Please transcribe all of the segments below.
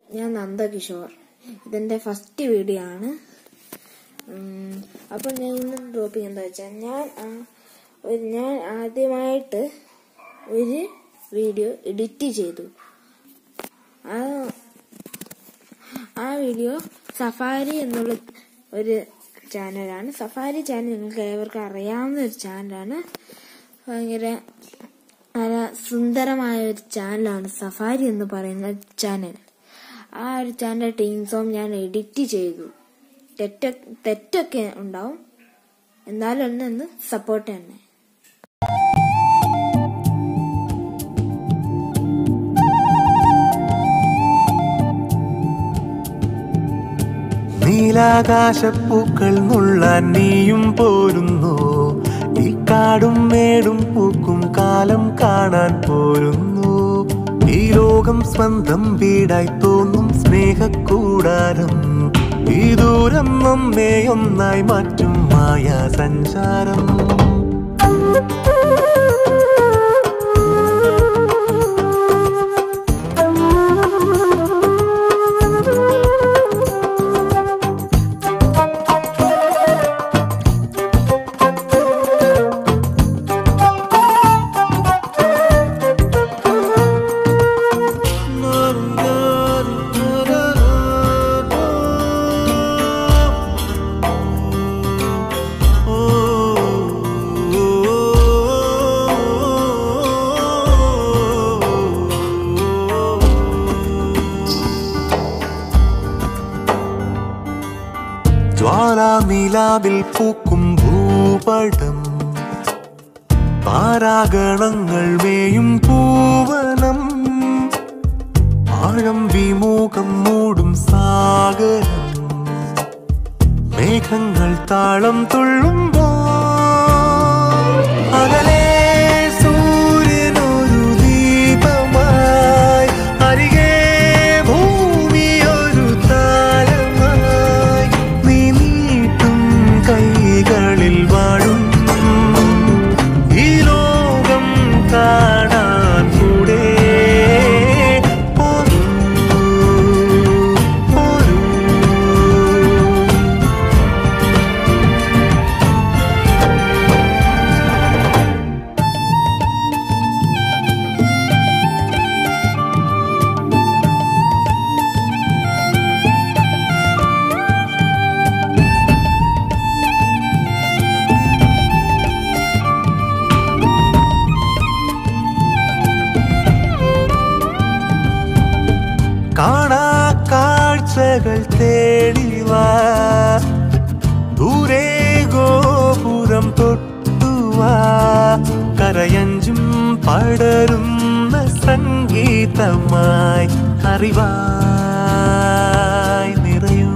ഞാൻ നന്ദകിഷോർ ഇതെന്റെ first video ആണ് ഉം, അപ്പോൾ ഞാൻ ഇന്ന് ടോപ്പിക് എന്താ വെച്ചാൽ ഞാൻ ആ, ഒരു ഞാൻ ആദ്യമായിട്ട് ഒരു വീഡിയോ എഡിറ്റ് ചെയ്തു ആ ആ വീഡിയോ സഫാരി എന്നുള്ള ഒരു ചാനലാണ് സഫാരി ചാനൽ നിങ്ങൾക്ക് ഏവർക്കും അറിയാവുന്ന ഒരു ചാനലാണ് ഭയങ്കര നല്ല സുന്ദരമായ ഒരു ചാനലാണ് സഫാരി എന്ന് പറയുന്ന ചാനൽ ആ ഒരു ചാനൽ ടീം സോങ് ഞാൻ എഡിറ്റ് ചെയ്തു തെറ്റ തെറ്റൊക്കെ ഉണ്ടാവും എന്നാലും എന്നെ ഒന്ന് സപ്പോർട്ട് തന്നെ നീലാകാശപ്പൂക്കൾ നുള്ളാൻ നീയും പോരുന്നു ഈ കാടും മേടും പൂക്കും കാലം കാണാൻ പോരുന്നു ഈ ലോകം സ്വന്തം വീടായി തോന്നും സ്നേഹക്കൂടാരം ഈ ദൂരം നമ്മെ ഒന്നായി മാറ്റും മായാ സഞ്ചാരം ജ്വാലാനിലാവിൽ പൂക്കും ഭൂപടം താരാഗണങ്ങൾ മേയും പൂവനം ആഴം വിമുഖം മൂടും സാഗരം മേഘങ്ങൾ താളം തുള്ളുമ്പോൾ അകലെ സൂര്യനൊരു ദീപമായി അരികെ ഭൂമി ഒരു താരമായി നീ നീട്ടും കൈകളിൽ വാഴും ഈ ലോകം കാണാൻ കൂടെ പോരൂ, പോരൂ. കാണാ കാഴ്ചകൾ തേടിവാ ദൂരെ ഗോപുരം തൊട്ടുവാ കരയഞ്ചും പടരുന്ന സംഗീതമായി അറിവായി നിറയും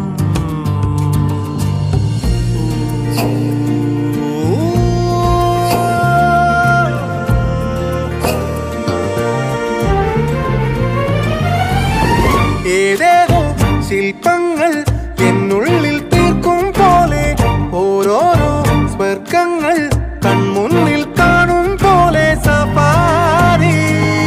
ഏതേതോ ശില്പങ്ങൾ എന്നുള്ളിൽ തീർക്കും പോലെ ഓരോരോ സ്വർഗങ്ങൾ കൺമുന്നിൽ കാണും പോലെ സഫാരി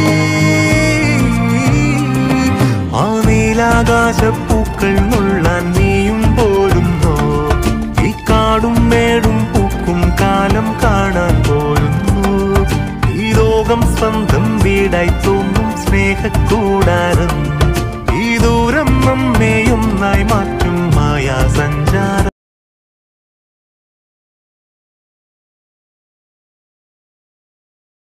ആ നീലാകാശപ്പൂക്കൾ നുള്ളാൻ നീയും പോരുന്നോ ഈ കാടും മേടും പൂക്കും കാലം കാണാൻ പോരുന്നു ഈ ലോകം സ്വന്തം വീടായി തോന്നും സ്നേഹക്കൂടാരം ഈ ദൂരം നമ്മെ ഒന്നായി മാറ്റും